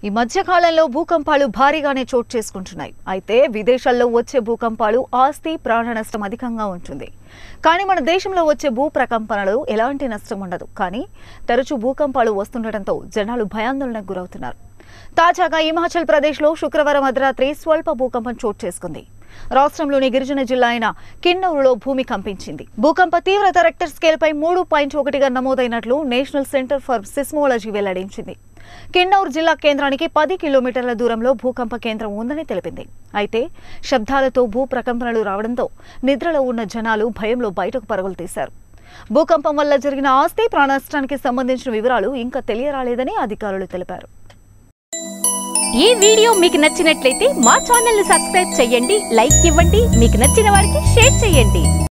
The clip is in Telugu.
ఈ మధ్య కాలంలో భూకంపాలు భారీగానే చోటు చేసుకుంటున్నాయి అయితే విదేశాల్లో వచ్చే భూకంపాలు ఆస్తి ప్రాణ నష్టం అధికంగా ఉంటుంది కానీ మన దేశంలో వచ్చే భూ ప్రకంపనలు ఎలాంటి నష్టం ఉండదు కానీ తరచూ భూకంపాలు వస్తుండటంతో జనాలు భయాందోళనకు గురవుతున్నారు తాజాగా హిమాచల్ ప్రదేశ్లో శుక్రవారం అర్ధరాత్రి స్వల్ప భూకంపం చోటు చేసుకుంది రాష్ట్రంలోని గిరిజన జిల్లా అయిన కిన్నౌరులో భూమి కంపించింది భూకంప తీవ్రత రెక్టర్ స్కేల్ పై మూడు పాయింట్ ఒకటిగా నమోదైనట్లు నేషనల్ సెంటర్ ఫర్ సిస్మోలజీ వెల్లడించింది కిన్నౌర్ జిల్లా కేంద్రానికి పది కిలోమీటర్ల దూరంలో భూకంప కేంద్రం ఉందని తెలిపింది అయితే శబ్దాలతో భూ ప్రకంపనలు రావడంతో నిద్రలో ఉన్న జనాలు భయంలో బయటకు పరుగులు తీశారు భూకంపం వల్ల జరిగిన ఆస్తి ప్రాణనష్టానికి సంబంధించిన వివరాలు ఇంకా తెలియరాలేదని అధికారులు తెలిపారు ఈ వీడియో మీకు నచ్చినట్లయితే మా ఛానల్ ని సబ్స్క్రైబ్ చేయండి లైక్ ఇవ్వండి మీకు నచ్చిన వారికి షేర్ చేయండి